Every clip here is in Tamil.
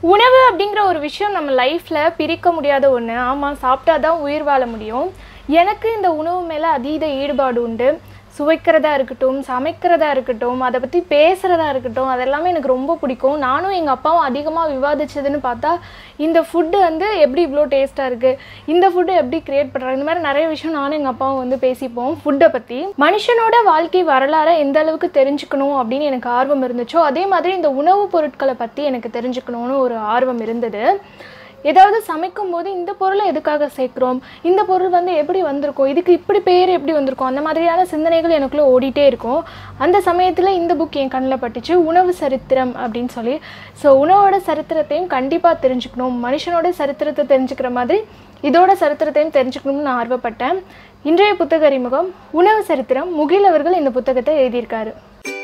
உணவு அப்படிங்கிற ஒரு விஷயம் நம்ம லைஃப்பில் பிரிக்க முடியாத ஒன்று ஆமாம் சாப்பிட்டா தான் உயிர் வாழ முடியும் எனக்கு இந்த உணவு மேலே அதீத ஈடுபாடு உண்டு சுவைக்கிறதா இருக்கட்டும் சமைக்கிறதா இருக்கட்டும் அதை பற்றி பேசுகிறதா இருக்கட்டும் அதெல்லாமே எனக்கு ரொம்ப பிடிக்கும் நானும் எங்கள் அப்பாவும் அதிகமாக விவாதிச்சதுன்னு பார்த்தா இந்த ஃபுட்டு வந்து எப்படி இவ்வளோ டேஸ்ட்டாக இருக்குது இந்த ஃபுட்டு எப்படி கிரியேட் பண்ணுறாங்க இந்த மாதிரி நிறைய விஷயம் நானும் எங்கள் அப்பாவும் வந்து பேசிப்போம் ஃபுட்டை பற்றி மனுஷனோட வாழ்க்கை வரலாறை எந்த அளவுக்கு தெரிஞ்சுக்கணும் அப்படின்னு எனக்கு ஆர்வம் இருந்துச்சோ அதே மாதிரி இந்த உணவுப் பொருட்களை பற்றி எனக்கு தெரிஞ்சுக்கணும்னு ஒரு ஆர்வம் இருந்தது ஏதாவது சமைக்கும் போது இந்த பொருளை எதுக்காக சேர்க்குறோம் இந்த பொருள் வந்து எப்படி வந்திருக்கும் இதுக்கு இப்படி பேர் எப்படி வந்திருக்கும் அந்த மாதிரியான சிந்தனைகள் எனக்குள்ளே ஓடிட்டே இருக்கும் அந்த சமயத்தில் இந்த புக் என் கண்ணில் பட்டுச்சு உணவு சரித்திரம் அப்படின்னு சொல்லி ஸோ உணவோட சரித்திரத்தையும் கண்டிப்பாக தெரிஞ்சுக்கணும் மனுஷனோட சரித்திரத்தை தெரிஞ்சுக்கிற மாதிரி இதோட சரித்திரத்தையும் தெரிஞ்சுக்கணும்னு நான் ஆர்வப்பட்டேன் இன்றைய புத்தக அறிமுகம் உணவு சரித்திரம் முகில் அவர்கள் இந்த புத்தகத்தை எழுதியிருக்காரு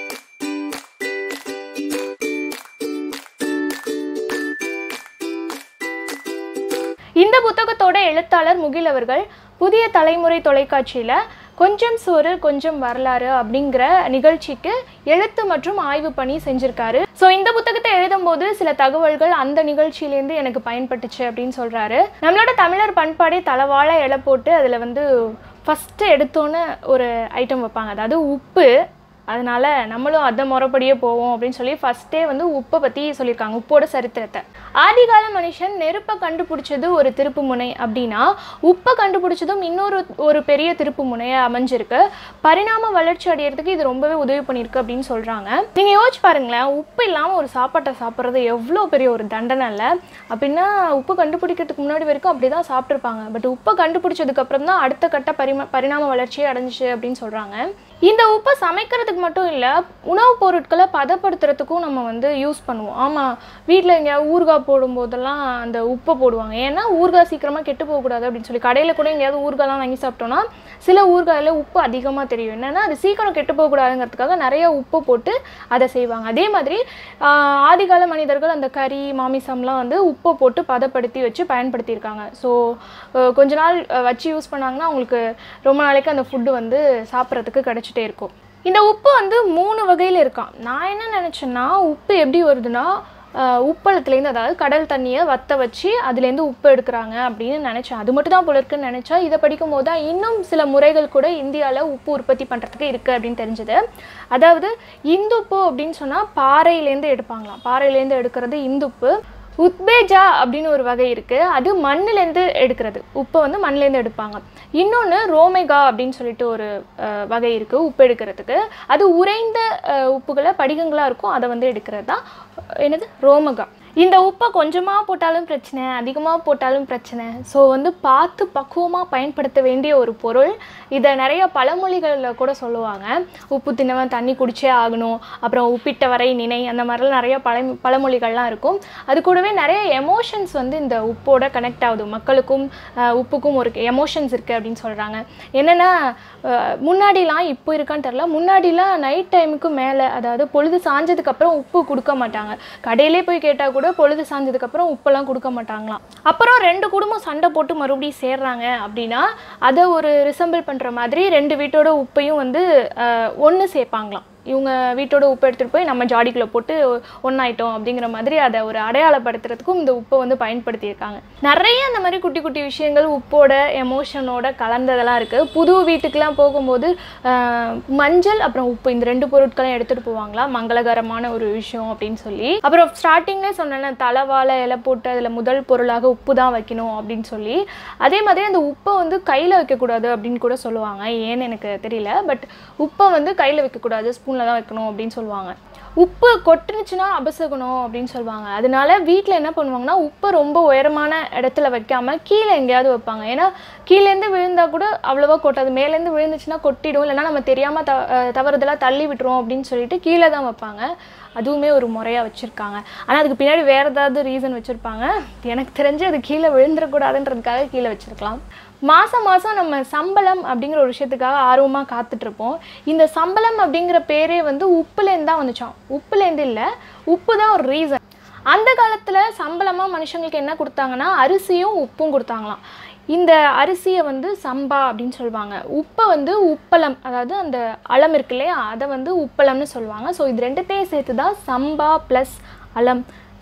இந்த புத்தகத்தோட எழுத்தாளர் முகில் அவர்கள் புதிய தலைமுறை தொலைக்காட்சியில் கொஞ்சம் சோறு கொஞ்சம் வரலாறு அப்படிங்கிற நிகழ்ச்சிக்கு எழுத்து மற்றும் ஆய்வு பணி செஞ்சிருக்காரு ஸோ இந்த புத்தகத்தை எழுதும்போது சில தகவல்கள் அந்த நிகழ்ச்சியிலேருந்து எனக்கு பயன்பட்டுச்சு அப்படின்னு சொல்கிறாரு நம்மளோட தமிழர் பண்பாடே தலவாழ இலை போட்டு அதில் வந்து ஃபஸ்ட்டு எடுத்தோன்னே ஒரு ஐட்டம் வைப்பாங்க அதாவது உப்பு அதனால நம்மளும் அதை முறைப்படியே போவோம் அப்படின்னு சொல்லி ஃபஸ்ட்டே வந்து உப்பை பற்றி சொல்லியிருக்காங்க உப்போட சரித்திரத்தை ஆதிகால மனுஷன் நெருப்பை கண்டுபிடிச்சது ஒரு திருப்பு முனை அப்படின்னா உப்பை கண்டுபிடிச்சதும் இன்னொரு ஒரு பெரிய திருப்பு முனையை அமைஞ்சிருக்கு பரிணாம வளர்ச்சி அடையிறதுக்கு இது ரொம்பவே உதவி பண்ணியிருக்கு அப்படின்னு சொல்கிறாங்க நீங்கள் யோசிச்சு பாருங்களேன் உப்பு இல்லாமல் ஒரு சாப்பாட்டை சாப்பிட்றது எவ்வளோ பெரிய ஒரு தண்டனை இல்லை அப்படின்னா உப்பு கண்டுபிடிக்கிறதுக்கு முன்னாடி வரைக்கும் அப்படி தான் சாப்பிட்ருப்பாங்க பட் உப்பை கண்டுபிடிச்சதுக்கப்புறம் தான் அடுத்த கட்ட பரிம பரிணாம வளர்ச்சியே அடைஞ்சிச்சு அப்படின்னு சொல்கிறாங்க இந்த உப்பை சமைக்கிறதுக்கு மட்டும் இல்லை உணவுப் பொருட்களை பதப்படுத்துறதுக்கும் நம்ம வந்து யூஸ் பண்ணுவோம் ஆமாம் வீட்டில் எங்கேயாவது ஊறுகாய் போடும்போதெல்லாம் அந்த உப்பை போடுவாங்க ஏன்னா ஊறுகாய் சீக்கிரமாக கெட்டு போகக்கூடாது அப்படின்னு சொல்லி கடையில் கூட எங்கேயாவது ஊறுகாய்லாம் வாங்கி சாப்பிட்டோம்னா சில ஊறுகாயில் உப்பு அதிகமாக தெரியும் என்னென்னா அது சீக்கிரம் கெட்டு போகக்கூடாதுங்கிறதுக்காக நிறைய உப்பு போட்டு அதை செய்வாங்க அதே மாதிரி ஆஹ், ஆதிகால மனிதர்கள் அந்த கறி மாமிசம்லாம் வந்து உப்பை போட்டு பதப்படுத்தி வச்சு பயன்படுத்தியிருக்காங்க ஸோ கொஞ்ச நாள் அஹ், வச்சு யூஸ் பண்ணாங்கன்னா அவங்களுக்கு ரொம்ப நாளைக்கு அந்த ஃபுட்டு வந்து சாப்பிட்றதுக்கு கிடச்சிட்டே இருக்கும் இந்த உப்பு வந்து மூணு வகையில் இருக்கான் நான் என்ன நினச்சேன்னா உப்பு எப்படி வருதுன்னா ஆஹ், உப்பளத்துலேருந்து அதாவது கடல் தண்ணியை வத்த வச்சு அதுலேருந்து உப்பு எடுக்கிறாங்க அப்படின்னு நினச்சேன் அது மட்டும் தான் போல இருக்குன்னு நினச்சா இதை படிக்கும் போது தான் இன்னும் சில முறைகள் கூட இந்தியாவில் உப்பு உற்பத்தி பண்ணுறதுக்கு இருக்குது அப்படின்னு தெரிஞ்சது அதாவது இந்துப்பு அப்படின்னு சொன்னால் பாறையிலேருந்து எடுப்பாங்களாம் பாறையிலேருந்து எடுக்கிறது இந்துப்பு உத்பேஜா அப்படின்னு ஒரு வகை இருக்குது அது மண்ணுலேருந்து எடுக்கிறது உப்பை வந்து மண்ணுலேருந்து எடுப்பாங்க இன்னொன்று ரோமெகா அப்படின்னு சொல்லிட்டு ஒரு அஹ், வகை இருக்குது உப்பு எடுக்கிறதுக்கு அது உறைந்த அஹ், உப்புகளை படிகங்களாக இருக்கும் அதை வந்து எடுக்கிறது தான் என்னது ரோமகா இந்த உப்பை கொஞ்சமாக போட்டாலும் பிரச்சனை அதிகமாக போட்டாலும் பிரச்சனை ஸோ வந்து பார்த்து பக்குவமாக பயன்படுத்த வேண்டிய ஒரு பொருள் இதை நிறைய பழமொழிகளில் கூட சொல்லுவாங்க உப்பு தின்னவன் தண்ணி குடிச்சே ஆகணும் அப்புறம் உப்பிட்ட வரை நினை அந்த மாதிரிலாம் நிறைய பழ பழமொழிகள்லாம் இருக்கும் அது கூடவே நிறைய எமோஷன்ஸ் வந்து இந்த உப்போட கனெக்ட் ஆகுது மக்களுக்கும் அஹ், உப்புக்கும் ஒரு எமோஷன்ஸ் இருக்குது அப்படின்னு சொல்கிறாங்க என்னென்னா முன்னாடிலாம் இப்போ இருக்கான்னு தெரில முன்னாடிலாம் நைட் டைமுக்கு மேலே அதாவது பொழுது சாஞ்சதுக்கப்புறம் உப்பு கொடுக்க மாட்டாங்க கடையிலே போய் கேட்டால் கூட பொழுது சாஞ்சதுக்கப்புறம் உப்பெல்லாம் கொடுக்க மாட்டாங்களாம் அப்புறம் ரெண்டு குடும்பம் சண்டை போட்டு மறுபடியும் சேர்றாங்க அப்படின்னா அதை ஒரு ரிசம்பிள் பண்ணுற மாதிரி ரெண்டு வீட்டோட உப்பையும் வந்து ஒன்று சேர்ப்பாங்களாம் இவங்க வீட்டோட உப்பு எடுத்துகிட்டு போய் நம்ம ஜாடிக்குள்ளே போட்டு ஒன்றாயிட்டோம் அப்படிங்கிற மாதிரி அதை ஒரு அடையாளப்படுத்துறதுக்கும் இந்த உப்பை வந்து பயன்படுத்தியிருக்காங்க நிறைய அந்த மாதிரி குட்டி குட்டி விஷயங்கள் உப்போட எமோஷனோட கலந்ததெல்லாம் இருக்குது புது வீட்டுக்கெலாம் போகும்போது ஆஹ், மஞ்சள் அப்புறம் உப்பு இந்த ரெண்டு பொருட்களையும் எடுத்துகிட்டு போவாங்களா மங்களகரமான ஒரு விஷயம் அப்படின்னு சொல்லி அப்புறம் ஸ்டார்டிங்லேயே சொன்னேன் தலைவாழை இலை போட்டு அதில் முதல் பொருளாக உப்பு தான் வைக்கணும் அப்படின்னு சொல்லி அதே மாதிரி அந்த உப்பை வந்து கையில் வைக்கக்கூடாது அப்படின்னு கூட சொல்லுவாங்க ஏன்னு எனக்கு தெரியல பட் உப்பை வந்து கையில் வைக்கக்கூடாது ஸ்பூனில் தான் வைக்கணும் அப்படின்னு சொல்லுவாங்க உப்பு கொட்டுனுச்சுன்னா அபசகுணம் அப்படின்னு சொல்லுவாங்க அதனால வீட்டில் என்ன பண்ணுவாங்கன்னா உப்பை ரொம்ப உயரமான இடத்துல வைக்காம கீழே எங்கேயாவது வைப்பாங்க ஏன்னா கீழேருந்து விழுந்தா கூட அவ்வளோவா கொட்டாது மேலேருந்து விழுந்துச்சுன்னா கொட்டிடும் இல்லைன்னா நம்ம தெரியாமல் த அஹ் தவறுதலாக தள்ளி விட்டுரும் அப்படின்னு சொல்லிட்டு கீழே தான் வைப்பாங்க அதுவுமே ஒரு முறையாக வச்சுருக்காங்க ஆனால் அதுக்கு பின்னாடி வேறு ஏதாவது ரீசன் வச்சுருப்பாங்க எனக்கு தெரிஞ்சு அது கீழே விழுந்துடக்கூடாதுன்றதுக்காக கீழே வச்சுருக்கலாம் மாதம் மாதம் நம்ம சம்பளம் அப்படிங்கிற ஒரு விஷயத்துக்காக ஆர்வமாக காத்துட்ருப்போம் இந்த சம்பளம் அப்படிங்கிற பேரே வந்து உப்புலேருந்து தான் வந்துச்சாம் உப்புலேருந்து இல்லை உப்பு தான் ஒரு ரீசன் அந்த காலத்தில் சம்பளமாக மனுஷங்களுக்கு என்ன கொடுத்தாங்கன்னா அரிசியும் உப்பும் கொடுத்தாங்களாம் இந்த அரிசியை வந்து சம்பா அப்படின்னு சொல்லுவாங்க உப்பை வந்து உப்பளம் அதாவது அந்த அளம் இருக்கு இல்லையா அதை வந்து உப்பளம்னு சொல்லுவாங்க ஸோ இது ரெண்டுத்தையும் சேர்த்து தான் சம்பா ப்ளஸ் அலம்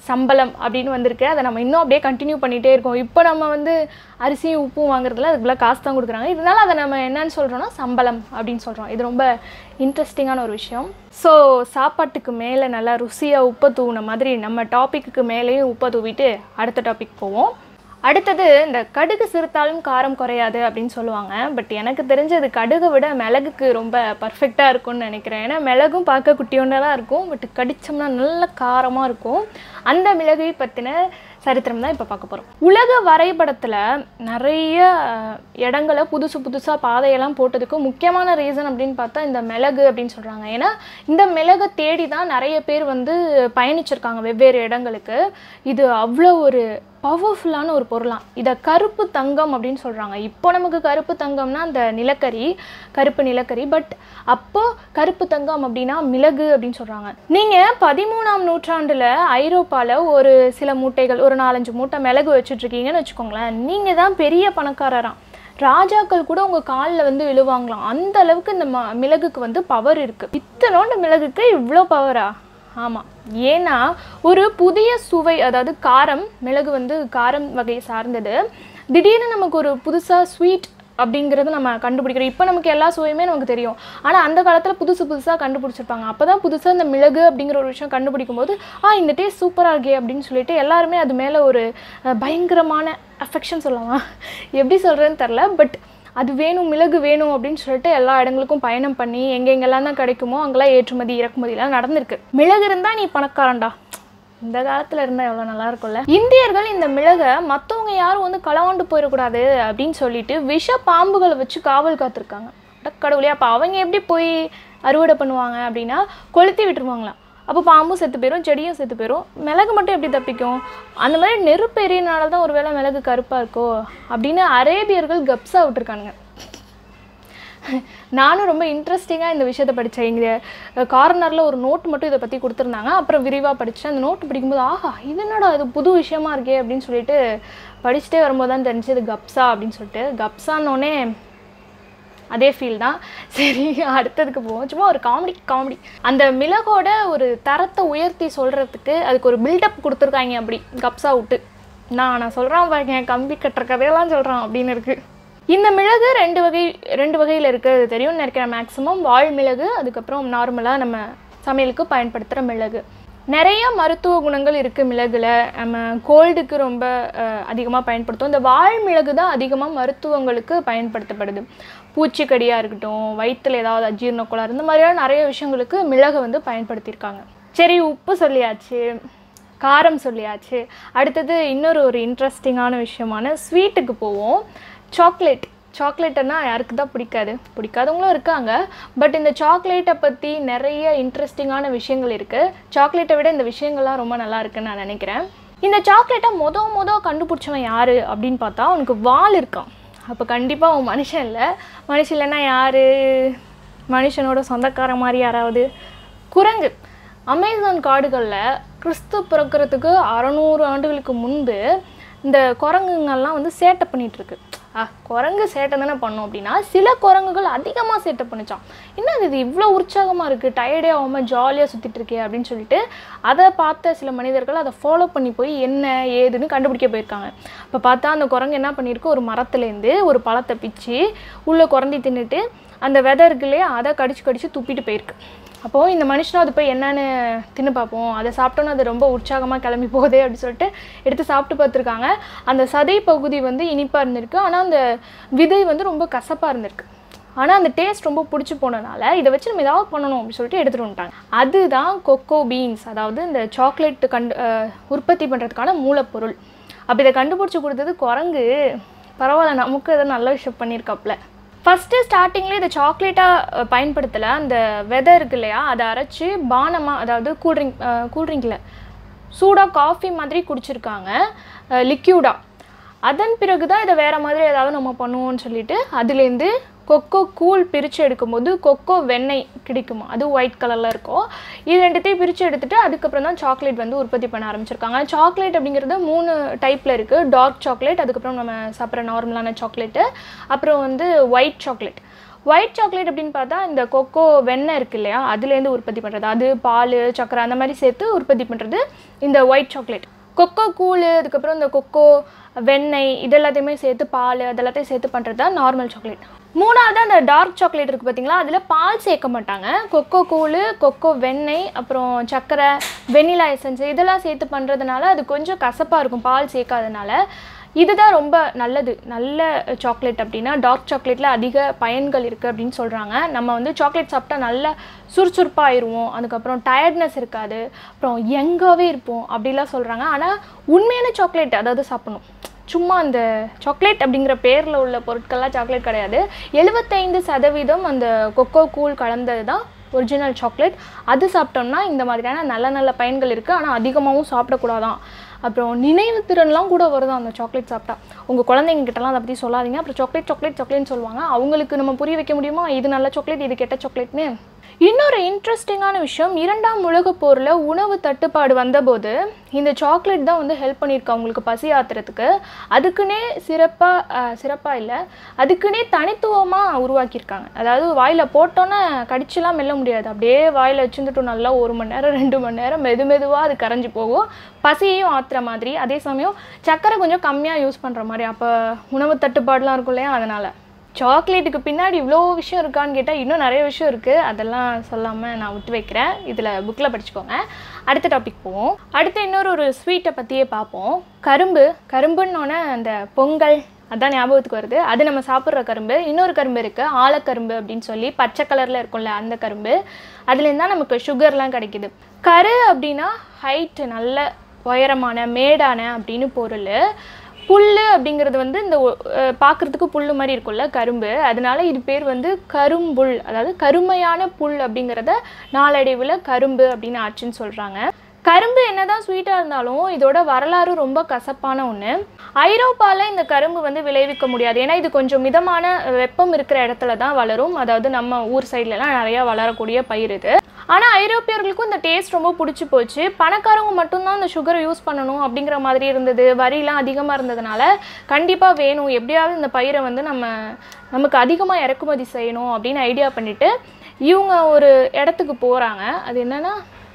சம்பளம் அப்படின்னு வந்திருக்கு அதை நம்ம இன்னும் அப்படியே கண்டினியூ பண்ணிகிட்டே இருக்கோம் இப்போ நம்ம வந்து அரிசியும் உப்பும் வாங்குறதுல அதுக்குள்ள காசு தான் கொடுக்குறாங்க இதனால அதை நம்ம என்னன்னு சொல்கிறோம்னா சம்பளம் அப்படின்னு சொல்கிறோம் இது ரொம்ப இன்ட்ரெஸ்டிங்கான ஒரு விஷயம் ஸோ சாப்பாட்டுக்கு மேலே நல்லா ருசியாக உப்பை தூவின மாதிரி நம்ம டாப்பிக்கு மேலேயும் உப்பை தூவிட்டு அடுத்த டாபிக் போவோம் அடுத்தது இந்த கடுகு சிறுத்தாலும் காரம் குறையாது அப்படின்னு சொல்லுவாங்க பட் எனக்கு தெரிஞ்சது கடுகை விட மிளகுக்கு ரொம்ப பர்ஃபெக்டாக இருக்கும்னு நினைக்கிறேன் ஏன்னா மிளகும் பார்க்க குட்டியோண்டாக தான் இருக்கும் பட் கடிச்சோம்னா நல்ல காரமாக இருக்கும் அந்த மிளகை பற்றின சரித்திரம் தான் இப்போ பார்க்க போகிறோம் உலக வரைபடத்தில் நிறைய அஹ், இடங்களை புதுசு புதுசாக பாதையெல்லாம் போட்டதுக்கு முக்கியமான ரீசன் அப்படின்னு பார்த்தா இந்த மிளகு அப்படின்னு சொல்கிறாங்க ஏன்னா இந்த மிளகை தேடி தான் நிறைய பேர் வந்து பயணிச்சிருக்காங்க வெவ்வேறு இடங்களுக்கு இது அவ்வளோ ஒரு பவர்ஃபுல்லான ஒரு பொருளாம் இதை கருப்பு தங்கம் அப்படின்னு சொல்கிறாங்க இப்போ நமக்கு கருப்பு தங்கம்னா அந்த நிலக்கரி கருப்பு நிலக்கரி பட் அப்போ கருப்பு தங்கம் அப்படின்னா மிளகு அப்படின்னு சொல்கிறாங்க நீங்கள் பதிமூணாம் நூற்றாண்டில் ஐரோப்பாவில் ஒரு சில மூட்டைகள் ஒரு நாலஞ்சு மூட்டை மிளகு வச்சுட்ருக்கீங்கன்னு வச்சுக்கோங்களேன் நீங்கள் தான் பெரிய பணக்காரராம் ராஜாக்கள் கூட உங்கள் காலில் வந்து விழுவாங்களாம் அந்த அளவுக்கு இந்த ம மிளகுக்கு வந்து பவர் இருக்குது இத்தனோண்டு மிளகுக்கு இவ்வளோ பவரா ஆமாம் ஏன்னா ஒரு புதிய சுவை அதாவது காரம் மிளகு வந்து காரம் வகையை சார்ந்தது திடீர்னு நமக்கு ஒரு புதுசாக ஸ்வீட் அப்படிங்கிறது நம்ம கண்டுபிடிக்கிறோம் இப்போ நமக்கு எல்லா சுவையுமே நமக்கு தெரியும் ஆனால் அந்த காலத்தில் புதுசு புதுசாக கண்டுபிடிச்சிருப்பாங்க அப்போ தான் புதுசாக இந்த மிளகு அப்படிங்கிற ஒரு விஷயம் கண்டுபிடிக்கும் போது ஆ இந்த டேஸ்ட் சூப்பராக இருக்கே அப்படின்னு சொல்லிட்டு எல்லாருமே அது மேலே ஒரு அஹ், பயங்கரமான அஃபெக்ஷன் சொல்லலாம் எப்படி சொல்கிறேன்னு தெரில பட் அது வேணும் மிளகு வேணும் அப்படின்னு சொல்லிட்டு எல்லா இடங்களுக்கும் பயணம் பண்ணி எங்கெங்கெல்லாம் தான் கிடைக்குமோ அங்கெல்லாம் ஏற்றுமதி இறக்குமதிலாம் நடந்திருக்கு மிளகு இருந்தால் நீ பணக்காரன்டா இந்த காலத்தில் இருந்தால் எவ்வளோ நல்லா இருக்கும்ல இந்தியர்கள் இந்த மிளகை மற்றவங்க யாரும் வந்து களவாண்டு போயிடக்கூடாது அப்படின்னு சொல்லிட்டு விஷ பாம்புகளை வச்சு காவல் காத்திருக்காங்க அட கடவுளே அப்போ அவங்க எப்படி போய் அறுவடை பண்ணுவாங்க அப்படின்னா கொளுத்தி விட்டுருவாங்களாம் அப்போ பாம்பும் செத்து போயிடும் செடியும் செத்து போயிடும் மிளகு மட்டும் எப்படி தப்பிக்கும் அந்த மாதிரி நெருப்பு எரியனால தான் ஒருவேளை மிளகு கருப்பாக இருக்கோ அப்படின்னு அரேபியர்கள் கப்ஸா விட்டுருக்கானுங்க நானும் ரொம்ப இன்ட்ரெஸ்டிங்காக இந்த விஷயத்தை படித்தேன் இங்கே கார்னரில் ஒரு நோட் மட்டும் இதை பற்றி கொடுத்துருந்தாங்க அப்புறம் விரிவாக படித்தேன் அந்த நோட் படிக்கும்போது ஆஹா இது என்னடா இது புது விஷயமா இருக்கே அப்படின்னு சொல்லிட்டு படிச்சுட்டே வரும்போது தான் தெரிஞ்சு இது கப்ஸா அப்படின்னு சொல்லிட்டு கப்ஸான்னொடனே அதே ஃபீல் தான் சரி அடுத்ததுக்கு போவோம் சும்மா ஒரு காமெடி காமெடி அந்த மிளகோட ஒரு தரத்தை உயர்த்தி சொல்கிறதுக்கு அதுக்கு ஒரு பில்டப் கொடுத்துருக்காங்க அப்படி கப்ஸா விட்டு நான் நான் சொல்கிறேன் பாருங்க கம்பி கட்டுற கதையெல்லாம் சொல்கிறான் அப்படின்னு இருக்குது இந்த மிளகு ரெண்டு வகை ரெண்டு வகையில் இருக்குது தெரியும்னு நினைக்கிறேன் மேக்ஸிமம் வால் மிளகு அதுக்கப்புறம் நார்மலாக நம்ம சமையலுக்கு பயன்படுத்துகிற மிளகு நிறைய மருத்துவ குணங்கள் இருக்குது மிளகுல நம்ம கோல்டுக்கு ரொம்ப அதிகமாக பயன்படுத்தும் இந்த வால் மிளகு தான் அதிகமாக மருத்துவங்களுக்கு பயன்படுத்தப்படுது பூச்சிக்கடியாக இருக்கட்டும் வயிற்றில் ஏதாவது அஜீரண கோளாறு இந்த மாதிரியான நிறைய விஷயங்களுக்கு மிளகை வந்து பயன்படுத்தியிருக்காங்க சரி உப்பு சொல்லியாச்சு காரம் சொல்லியாச்சு அடுத்தது இன்னொரு ஒரு இன்ட்ரெஸ்டிங்கான விஷயமான ஸ்வீட்டுக்கு போவோம் சாக்லேட் சாக்லேட்டுன்னா யாருக்கு தான் பிடிக்காது பிடிக்காதவங்களும் இருக்காங்க பட் இந்த சாக்லேட்டை பற்றி நிறைய இன்ட்ரெஸ்டிங்கான விஷயங்கள் இருக்குது சாக்லேட்டை விட இந்த விஷயங்கள்லாம் ரொம்ப நல்லா இருக்குன்னு நான் நினைக்கிறேன் இந்த சாக்லேட்டை மொத மொத கண்டுபிடிச்சவன் யார் அப்படின்னு பார்த்தா அவனுக்கு வால் இருக்கான் அப்போ கண்டிப்பாக அவன் மனுஷன் இல்லை மனுஷன் இல்லைன்னா யார் மனுஷனோட சொந்தக்கார மாதிரி யாராவது குரங்கு அமேசான் காடுகளில் கிறிஸ்து பிறக்கிறதுக்கு அறநூறு ஆண்டுகளுக்கு முன்பு இந்த குரங்குங்கள்லாம் வந்து சேட்டை பண்ணிட்டு இருக்கு ஆ குரங்கு சேட்டை தானே பண்ணும் அப்படின்னா சில குரங்குகள் அதிகமாக சேட்டை பண்ணுச்சான் என்ன இது இவ்வளோ உற்சாகமாக இருக்குது டயர்டே ஆகாமல் ஜாலியாக சுற்றிட்டு இருக்கே அப்படின்னு சொல்லிட்டு அதை பார்த்த சில மனிதர்கள் அதை ஃபாலோ பண்ணி போய் என்ன ஏதுன்னு கண்டுபிடிக்க போயிருக்காங்க இப்போ பார்த்தா அந்த குரங்கு என்ன பண்ணியிருக்கு ஒரு மரத்துலேருந்து ஒரு பழத்தை பிச்சு உள்ளே குறந்தி தின்னுட்டு அந்த விதை இருக்கு இல்லையா அதை கடிச்சு கடிச்சு துப்பிட்டு போயிருக்கு அப்போது இந்த மனுஷனும் அது போய் என்னன்னு தின்னு பார்ப்போம் அதை சாப்பிட்டோன்னு அது ரொம்ப உற்சாகமாக கிளம்பி போகுதே அப்படின்னு சொல்லிட்டு எடுத்து சாப்பிட்டு பார்த்துருக்காங்க அந்த சதை பகுதி வந்து இனிப்பாக இருந்திருக்கு ஆனால் அந்த விதை வந்து ரொம்ப கசப்பாக இருந்திருக்கு ஆனால் அந்த டேஸ்ட் ரொம்ப பிடிச்சி போனனால இதை வச்சு நம்ம ஏதாவது பண்ணணும் அப்படின்னு சொல்லிட்டு எடுத்துகிட்டு வந்துட்டாங்க அதுதான் கொக்கோ பீன்ஸ் அதாவது இந்த சாக்லேட் கண்டு அஹ், உற்பத்தி பண்ணுறதுக்கான மூலப்பொருள் அப்போ இதை கண்டுபிடிச்சி கொடுத்தது குரங்கு பரவாயில்ல நமக்கு எதாவது நல்ல விஷயம் பண்ணியிருக்காப்புல ஃபஸ்ட்டு ஸ்டார்டிங்லேயே இதை சாக்லேட்டாக பயன்படுத்தலை அந்த வெதை இருக்கு இல்லையா அதை அரைச்சி பானமாக அதாவது கூல்ட்ரிங்க் கூல்ட்ரிங்கில் சூடாக காஃபி மாதிரி குடிச்சிருக்காங்க லிக்யூடாக அதன் பிறகு தான் இதை வேறு மாதிரி ஏதாவது நம்ம பண்ணுவோம்னு சொல்லிட்டு அதுலேருந்து கொக்கோ கூழ் பிரித்து எடுக்கும்போது கொக்கோ வெண்ணெய் கிடைக்குமா அது ஒயிட் கலரில் இருக்கும் இது ரெண்டுத்தையும் பிரித்து எடுத்துட்டு அதுக்கப்புறம் தான் சாக்லேட் வந்து உற்பத்தி பண்ண ஆரம்பிச்சிருக்காங்க சாக்லேட் அப்படிங்கிறது மூணு டைப்பில் இருக்குது டார்க் சாக்லேட் அதுக்கப்புறம் நம்ம சாப்பிட்ற நார்மலான சாக்லேட்டு அப்புறம் வந்து ஒயிட் சாக்லேட் ஒயிட் சாக்லேட் அப்படின்னு பார்த்தா இந்த கொக்கோ வெண்ணெய் இருக்கு இல்லையா அதுலேருந்து உற்பத்தி பண்ணுறது அது பால் சக்கரை அந்த மாதிரி சேர்த்து உற்பத்தி பண்ணுறது இந்த ஒயிட் சாக்லேட் கொக்கோ கூழ் அதுக்கப்புறம் இந்த கொக்கோ வெண்ணெய் இது எல்லாத்தையுமே சேர்த்து பால் அதெல்லாத்தையும் சேர்த்து பண்ணுறது தான் நார்மல் சாக்லேட் மூணாவது அந்த டார்க் சாக்லேட் இருக்குது பார்த்தீங்களா அதில் பால் சேர்க்க மாட்டாங்க கொக்கோ கூழ் கொக்கோ வெண்ணெய் அப்புறம் சர்க்கரை வெண்ணிலா எசன்ஸ் இதெல்லாம் சேர்த்து பண்ணுறதுனால அது கொஞ்சம் கசப்பாக இருக்கும் பால் சேர்க்காதனால இதுதான் ரொம்ப நல்லது நல்ல சாக்லேட் அப்படின்னா டார்க் சாக்லேட்டில் அதிக பயன்கள் இருக்குது அப்படின்னு சொல்கிறாங்க நம்ம வந்து சாக்லேட் சாப்பிட்டா நல்லா சுறுசுறுப்பாக ஆயிடுவோம் அதுக்கப்புறம் டயர்ட்னஸ் இருக்காது அப்புறம் யங்காகவே இருப்போம் அப்படிலாம் சொல்கிறாங்க ஆனால் உண்மையான சாக்லேட் அதாவது சாப்பிடணும் சும்மா அந்த சாக்லேட் அப்படிங்கிற பேரில் உள்ள பொருட்கள்லாம் சாக்லேட் கிடையாது எழுபத்தைந்து சதவீதம் அந்த கொக்கோ கூழ் கலந்தது தான் ஒரிஜினல் சாக்லேட் அது சாப்பிட்டோம்னா இந்த மாதிரியான நல்ல நல்ல பயன்கள் இருக்குது ஆனால் அதிகமாகவும் சாப்பிடக்கூடாதான் அப்புறம் நினைவு திறன்லாம் கூட வருதான் அந்த சாக்லேட் சாப்பிட்டா உங்கள் குழந்தைங்க கிட்டலாம் அதை பற்றி சொல்லாதீங்க அப்புறம் சாக்லேட் சாக்லேட் சாக்லேட்னு சொல்லுவாங்க அவங்களுக்கு நம்ம புரிய வைக்க முடியுமா இது நல்ல சாக்லேட் இது கெட்ட சாக்லேட்னு இன்னொரு இன்ட்ரெஸ்டிங்கான விஷயம் இரண்டாம் உலகப் போரில் உணவு தட்டுப்பாடு வந்தபோது இந்த சாக்லேட் தான் வந்து ஹெல்ப் பண்ணியிருக்கு அவங்களுக்கு பசி ஆத்துறதுக்கு அதுக்குன்னே சிறப்பாக சிறப்பாக இல்லை அதுக்குன்னே தனித்துவமாக உருவாக்கியிருக்காங்க அதாவது வாயில் போட்டோன்னே கடிச்சுலாம் மெல்ல முடியாது அப்படியே வாயில் வச்சுருந்துட்டு நல்லா ஒரு மணி நேரம் ரெண்டு மணி நேரம் மெது மெதுவாக அது கரைஞ்சி போகும் பசியையும் ஆற்றுற மாதிரி அதே சமயம் சர்க்கரை கொஞ்சம் கம்மியாக யூஸ் பண்ணுற மாதிரி அப்போ உணவு தட்டுப்பாடுலாம் இருக்கும் இல்லையா அதனால் சாக்லேட்டுக்கு பின்னாடி இவ்வளோ விஷயம் இருக்கான்னு கேட்டால் இன்னும் நிறைய விஷயம் இருக்குது அதெல்லாம் சொல்லாமல் நான் விட்டு வைக்கிறேன் இதில் புக்கில் படிச்சுக்கோங்க அடுத்த டாபிக் போவோம் அடுத்து இன்னொரு ஒரு ஸ்வீட்டை பற்றியே பார்ப்போம் கரும்பு கரும்புன்னொன்னே அந்த பொங்கல் அதான் ஞாபகத்துக்கு வருது அது நம்ம சாப்பிட்ற கரும்பு இன்னொரு கரும்பு இருக்குது ஆலக்கரும்பு அப்படின்னு சொல்லி பச்சை கலரில் இருக்கும்ல அந்த கரும்பு அதுலேருந்து தான் நமக்கு சுகர்லாம் கிடைக்குது கரு அப்படின்னா ஹைட்டு நல்ல உயரமான மேடான அப்படின்னு பொருள் புல் அப்படிங்கிறது வந்து இந்த பார்க்குறதுக்கு புல் மாதிரி இருக்கும்ல கரும்பு அதனால இது பேர் வந்து கரும்புல் அதாவது கருமையான புல் அப்படிங்கிறத நாளடைவில் கரும்பு அப்படின்னு ஆச்சுன்னு சொல்கிறாங்க கரும்பு என்னதான் ஸ்வீட்டாக இருந்தாலும் இதோட வரலாறு ரொம்ப கசப்பான ஒன்று ஐரோப்பாவில் இந்த கரும்பு வந்து விளைவிக்க முடியாது ஏன்னா இது கொஞ்சம் மிதமான வெப்பம் இருக்கிற இடத்துல தான் வளரும் அதாவது நம்ம ஊர் சைட்லலாம் நிறையா வளரக்கூடிய பயிர் இது ஆனால் ஐரோப்பியர்களுக்கும் இந்த டேஸ்ட் ரொம்ப பிடிச்சி போச்சு பணக்காரங்க மட்டும்தான் இந்த சுகரை யூஸ் பண்ணணும் அப்படிங்கிற மாதிரி இருந்தது வரிலாம் அதிகமாக இருந்ததுனால கண்டிப்பாக வேணும் எப்படியாவது இந்த பயிரை வந்து நம்ம நமக்கு அதிகமாக இறக்குமதி செய்யணும் அப்படின்னு ஐடியா பண்ணிவிட்டு இவங்க ஒரு இடத்துக்கு போகிறாங்க அது என்னென்னா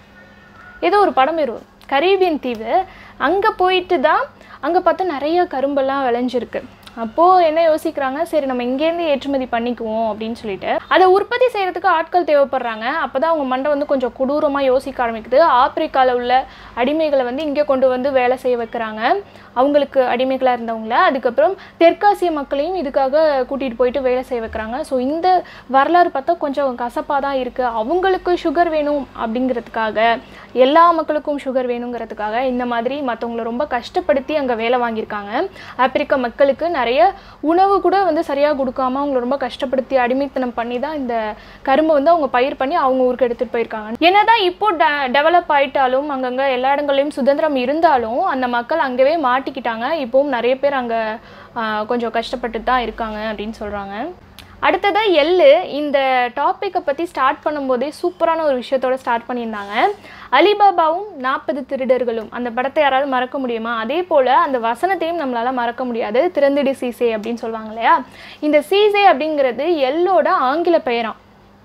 ஏதோ ஒரு படம் வரும் கரீபியன் தீவு அங்கே போயிட்டு தான் அங்கே பார்த்தா நிறைய கரும்பெல்லாம் விளைஞ்சிருக்கு அப்போது என்ன யோசிக்கிறாங்க சரி நம்ம இங்கேருந்து ஏற்றுமதி பண்ணிக்குவோம் அப்படின்னு சொல்லிட்டு அதை உற்பத்தி செய்கிறதுக்கு ஆட்கள் தேவைப்படுறாங்க அப்போ தான் அவங்க மண்டை வந்து கொஞ்சம் கொடூரமாக யோசிக்க ஆரம்பிக்குது ஆப்பிரிக்காவில் உள்ள அடிமைகளை வந்து இங்கே கொண்டு வந்து வேலை செய்ய வைக்கிறாங்க அவங்களுக்கு அடிமைகளாக இருந்தவங்கள அதுக்கப்புறம் தெற்காசிய மக்களையும் இதுக்காக கூட்டிகிட்டு போயிட்டு வேலை செய்ய வைக்கிறாங்க ஸோ இந்த வரலாறு பார்த்தா கொஞ்சம் கசப்பாக தான் இருக்குது அவங்களுக்கு சுகர் வேணும் அப்படிங்கிறதுக்காக எல்லா மக்களுக்கும் சுகர் வேணுங்கிறதுக்காக இந்த மாதிரி மற்றவங்கள ரொம்ப கஷ்டப்படுத்தி அங்கே வேலை வாங்கியிருக்காங்க ஆப்பிரிக்க மக்களுக்கு நிறைய உணவு கூட வந்து சரியாக கொடுக்காம அவங்கள ரொம்ப கஷ்டப்படுத்தி அடிமைத்தனம் பண்ணி தான் இந்த கரும்பை வந்து அவங்க பயிர் பண்ணி அவங்க ஊருக்கு எடுத்துகிட்டு போயிருக்காங்க என்னதான் இப்போ டெ டெவலப் ஆயிட்டாலும் அங்கங்கே எல்லா இடங்கள்லையும் சுதந்திரம் இருந்தாலும் அந்த மக்கள் அங்கேயே மாட்டிக்கிட்டாங்க இப்போவும் நிறைய பேர் அங்கே கொஞ்சம் கஷ்டப்பட்டு தான் இருக்காங்க அப்படின்னு சொல்கிறாங்க அடுத்ததாக எள்ளு இந்த டாப்பிக்கை பற்றி ஸ்டார்ட் பண்ணும்போதே சூப்பரான ஒரு விஷயத்தோட ஸ்டார்ட் பண்ணியிருந்தாங்க அலிபாபாவும் நாற்பது திருடர்களும் அந்த படத்தை யாராவது மறக்க முடியுமா அதே போல் அந்த வசனத்தையும் நம்மளால் மறக்க முடியாது திறந்துடு சீசே அப்படின்னு சொல்லுவாங்க இல்லையா இந்த சீசே அப்படிங்கிறது எள்ளோட ஆங்கில பெயராம்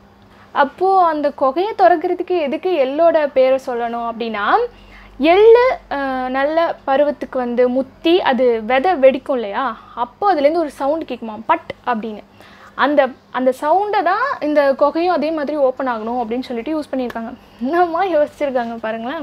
அப்போது அந்த குகையை திறக்கிறதுக்கு எதுக்கு எள்ளோட பேரை சொல்லணும் அப்படின்னா எள்ளு அஹ், நல்ல பருவத்துக்கு வந்து முத்தி அது விதை வெடிக்கும் இல்லையா அப்போ அதுலேருந்து ஒரு சவுண்டு கேட்குமா பட் அப்படின்னு அந்த அந்த சவுண்டை தான் இந்த குகையும் அதே மாதிரி ஓப்பன் ஆகணும் அப்படின்னு சொல்லிட்டு யூஸ் பண்ணியிருக்காங்க என்னம்மா யோசிச்சிருக்காங்க பாருங்களேன்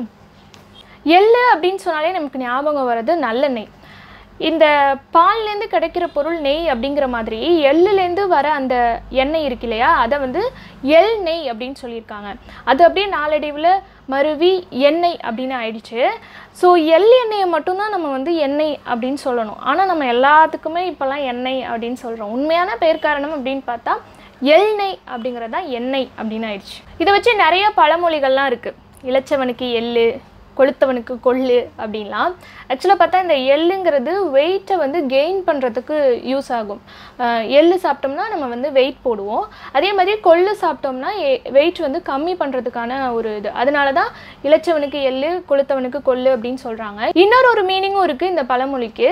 எள்ளு அப்படின்னு சொன்னாலே நமக்கு ஞாபகம் வர்றது நல்லெண்ணெய் இந்த பால்லேருந்து கிடைக்கிற பொருள் நெய் அப்படிங்கிற மாதிரி எள்ளுலேருந்து வர அந்த எண்ணெய் இருக்கு இல்லையா அதை வந்து எள் நெய் அப்படின்னு சொல்லியிருக்காங்க அது அப்படியே நாளடைவில் மருவி எண்ணெய் அப்படின்னு ஆயிடுச்சு ஸோ எள் எண்ணெயை மட்டும்தான் நம்ம வந்து எண்ணெய் அப்படின்னு சொல்லணும் ஆனால் நம்ம எல்லாத்துக்குமே இப்போல்லாம் எண்ணெய் அப்படின்னு சொல்கிறோம் உண்மையான பெயர் காரணம் அப்படின்னு பார்த்தா எள்நெய் அப்படிங்கிறது தான் எண்ணெய் அப்படின்னு ஆயிடுச்சு இதை வச்சு நிறைய பழமொழிகள்லாம் இருக்குது இளைச்சவனுக்கு எள்ளு கொளுத்தவனுக்கு கொள்ளு அப்படின்லாம் ஆக்சுவலாக பார்த்தா இந்த எள்ளுங்கிறது வெயிட்டை வந்து கெயின் பண்ணுறதுக்கு யூஸ் ஆகும் அஹ் எள்ளு சாப்பிட்டோம்னா நம்ம வந்து வெயிட் போடுவோம் அதே மாதிரி கொள்ளு சாப்பிட்டோம்னா வெயிட் வந்து கம்மி பண்ணுறதுக்கான ஒரு இது அதனால தான் இளைச்சவனுக்கு எள்ளு கொளுத்தவனுக்கு கொள்ளு அப்படின்னு சொல்கிறாங்க இன்னொரு ஒரு மீனிங்கும் இருக்குது இந்த பழமொழிக்கு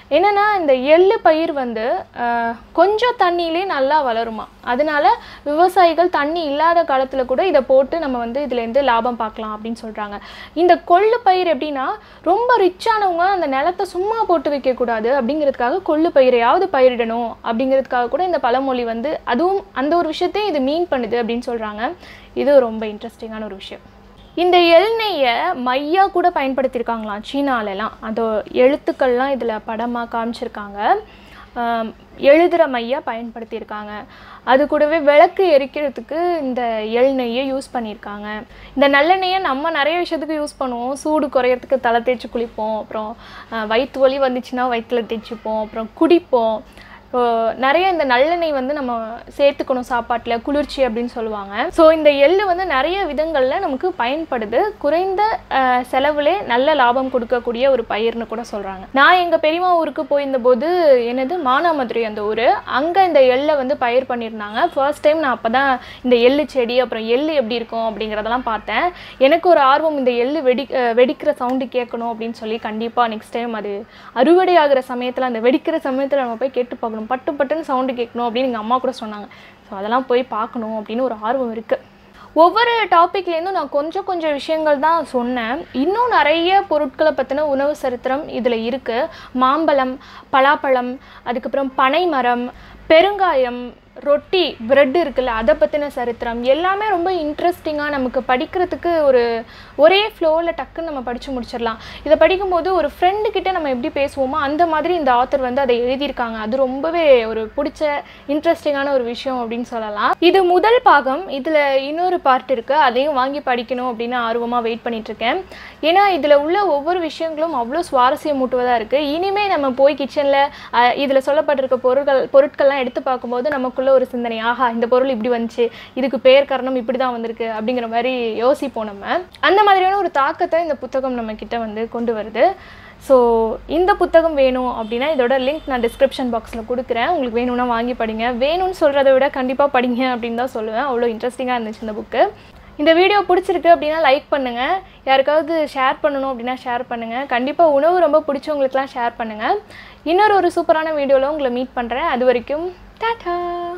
என்னென்னா இந்த எள்ளு பயிர் வந்து ஆஹ், கொஞ்சம் தண்ணியிலே நல்லா வளருமா அதனால விவசாயிகள் தண்ணி இல்லாத காலத்தில் கூட இதை போட்டு நம்ம வந்து இதுலேருந்து லாபம் பார்க்கலாம் அப்படின்னு சொல்கிறாங்க இந்த கொள்ளு பயிர் எப்படின்னா ரொம்ப ரிச்சானவங்க அந்த நிலத்தை சும்மா போட்டு வைக்கக்கூடாது அப்படிங்கிறதுக்காக கொள்ளு பயிரையாவது பயிரிடணும் அப்படிங்கிறதுக்காக கூட இந்த பழமொழி வந்து அதுவும் அந்த ஒரு விஷயத்தையும் இது மீன் பண்ணுது அப்படின்னு சொல்கிறாங்க இது ரொம்ப இன்ட்ரெஸ்டிங்கான ஒரு விஷயம் இந்த எண்ணெயை மையா கூட பயன்படுத்தியிருக்காங்களாம் சீனாலெலாம் அந்த எழுத்துக்கள்லாம் இதில் படமாக காமிச்சிருக்காங்க ஆம், எழுதுகிற மையா பயன்படுத்தியிருக்காங்க அது கூடவே விளக்கு எரிக்கிறதுக்கு இந்த எண்ணெயை யூஸ் பண்ணியிருக்காங்க இந்த நல்லெண்ணெயை நம்ம நிறைய விஷயத்துக்கு யூஸ் பண்ணுவோம் சூடு குறையறதுக்கு தலை தேய்ச்சி குளிப்போம் அப்புறம் அஹ், வயிற்று வலி வந்துச்சுன்னா வயிற்றுல தேய்ச்சிப்போம் அப்புறம் குடிப்போம் இப்போ நிறைய இந்த நல்லெண்ணெய் வந்து நம்ம சேர்த்துக்கணும் சாப்பாட்டில் குளிர்ச்சி அப்படின்னு சொல்லுவாங்க ஸோ இந்த எள்ளு வந்து நிறைய விதங்களில் நமக்கு பயன்படுது குறைந்த அஹ், செலவுலே நல்ல லாபம் கொடுக்கக்கூடிய ஒரு பயிர்னு கூட சொல்கிறாங்க நான் எங்கள் பெரியம்மா ஊருக்கு போயிருந்தபோது என்னது மானாமதுரை அந்த ஊர் அங்கே இந்த எள்ளை வந்து பயிர் பண்ணியிருந்தாங்க ஃபர்ஸ்ட் டைம் நான் அப்போ தான் இந்த எள்ளு செடி அப்புறம் எள்ளு எப்படி இருக்கும் அப்படிங்கிறதெல்லாம் பார்த்தேன் எனக்கு ஒரு ஆர்வம் இந்த எள்ளு வெடி அஹ், வெடிக்கிற சவுண்டு கேட்கணும் அப்படின்னு சொல்லி கண்டிப்பாக நெக்ஸ்ட் டைம் அது அறுவடை ஆகிற சமயத்தில் அந்த வெடிக்கிற சமயத்தில் நம்ம போய் கேட்டு பார்க்கணும் பட்டு பட்டுன்னு சவுண்டு கேட்கணும் அப்படின்னு எங்கள் அம்மா கூட சொன்னாங்க ஸோ அதெல்லாம் போய் பார்க்கணும் அப்படின்னு ஒரு ஆர்வம் இருக்குது ஒவ்வொரு டாப்பிக்லேருந்தும் நான் கொஞ்சம் கொஞ்சம் விஷயங்கள் தான் சொன்னேன் இன்னும் நிறைய பொருட்களை பற்றின உணவு சரித்திரம் இதில் இருக்குது மாம்பழம் பலாப்பழம் அதுக்கப்புறம் பனைமரம் பெருங்காயம் ரொட்டி பிரெட் இருக்குல்ல அதை பற்றின சரித்திரம் எல்லாமே ரொம்ப இன்ட்ரெஸ்டிங்காக நமக்கு படிக்கிறதுக்கு ஒரு ஒரே ஃப்ளோவில் டக்குன்னு நம்ம படித்து முடிச்சிடலாம் இதை படிக்கும்போது ஒரு friend கிட்ட நம்ம எப்படி பேசுவோமோ அந்த மாதிரி இந்த ஆத்தர் வந்து அதை எழுதியிருக்காங்க அது ரொம்பவே ஒரு பிடிச்ச இன்ட்ரெஸ்டிங்கான ஒரு விஷயம் அப்படின்னு சொல்லலாம் இது முதல் பாகம் இதில் இன்னொரு பார்ட் இருக்குது அதையும் வாங்கி படிக்கணும் அப்படின்னு ஆர்வமாக வெயிட் பண்ணிட்டு இருக்கேன் ஏன்னா இதில் உள்ள ஒவ்வொரு விஷயங்களும் அவ்வளோ சுவாரஸ்யம் மூட்டுவதாக இருக்குது இனிமேல் நம்ம போய் கிச்சனில் இதில் சொல்லப்பட்டிருக்க பொருட்கள் பொருட்கள்லாம் எடுத்து பார்க்கும்போது நமக்குள்ள ஒரு சிந்தனை ஆஹா இந்த பொருள் இப்படி வந்துச்சு இதுக்கு பேர் காரணம் இப்படி தான் வந்திருக்கு அப்படிங்கிற மாதிரி யோசிப்போம் நம்ம அந்த மாதிரியான ஒரு தாக்கத்தை இந்த புத்தகம் நம்ம கிட்ட வந்து கொண்டு வருது ஸோ இந்த புத்தகம் வேணும் அப்படின்னா இதோட லிங்க் நான் டிஸ்கிரிப்ஷன் பாக்ஸில் கொடுக்குறேன் உங்களுக்கு வேணும்னா வாங்கி படிங்க வேணும்னு சொல்கிறத விட கண்டிப்பாக படிங்க அப்படின்னு தான் சொல்லுவேன் அவ்வளோ இன்ட்ரெஸ்டிங்காக இருந்துச்சு இந்த புக்கு இந்த வீடியோ பிடிச்சிருக்கு அப்படின்னா லைக் பண்ணுங்கள் யாருக்காவது ஷேர் பண்ணணும் அப்படின்னா ஷேர் பண்ணுங்கள் கண்டிப்பாக உணவு ரொம்ப பிடிச்சவங்களுக்குலாம் ஷேர் பண்ணுங்கள் இன்னொரு ஒரு சூப்பரான வீடியோவில் உங்களை மீட் பண்ணுறேன் அது வரைக்கும் டாடா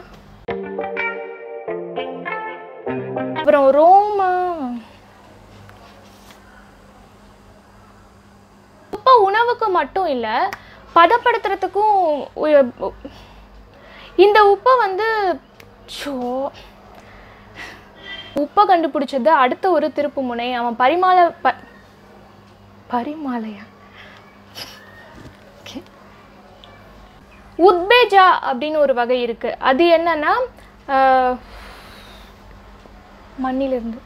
அப்புறம் ரோமா உப்பை உணவுக்கு மட்டும் இல்லை பதப்படுத்துறதுக்கும் உ- இந்த உப்பை வந்து ஷோ உப்பை கண்டுபிடிச்சது அடுத்த ஒரு திருப்பு முனை அவன் பரிமால ப பரிமாலையா Okay. உத்பேஜா அப்படின்னு ஒரு வகை இருக்கு அது என்னன்னா ஆஹ், மண்ணிலிருந்து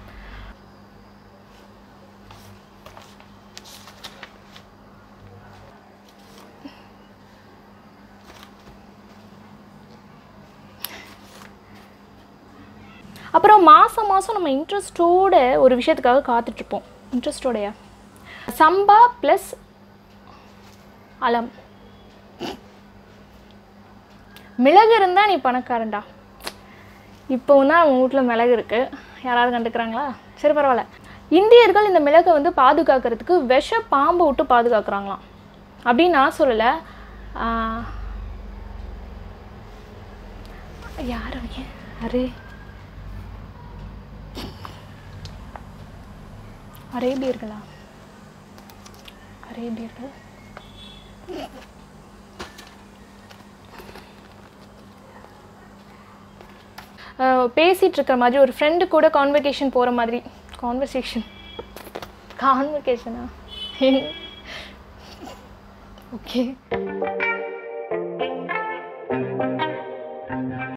அப்புறம் மாதம் மாதம் நம்ம இன்ட்ரெஸ்டோட ஒரு விஷயத்துக்காக காத்துட்ருப்போம் இன்ட்ரெஸ்டோடைய சம்பா ப்ளஸ் அலம் மிளகு இருந்தால் நீ பணக்காரன்டா இப்போவும் தான் அவங்க வீட்டில் மிளகு இருக்குது யாராவது கண்டுக்கிறாங்களா சரி பரவாயில்ல இந்தியர்கள் இந்த மிளகை வந்து பாதுகாக்கிறதுக்கு விஷ பாம்பை விட்டு பாதுகாக்கிறாங்களாம் அப்படின்னு நான் சொல்லலை ஆஹ், யார் அவங்க அரே அரேபியர்களா அரேபியர்கள் அஹ், பேசிட்டு இருக்கிற மாதிரி ஒரு ஃப்ரெண்டு கூட கான்வெகேஷன் போகிற மாதிரி கான்வர்சேஷன் கான்வெகேஷனா ஓகே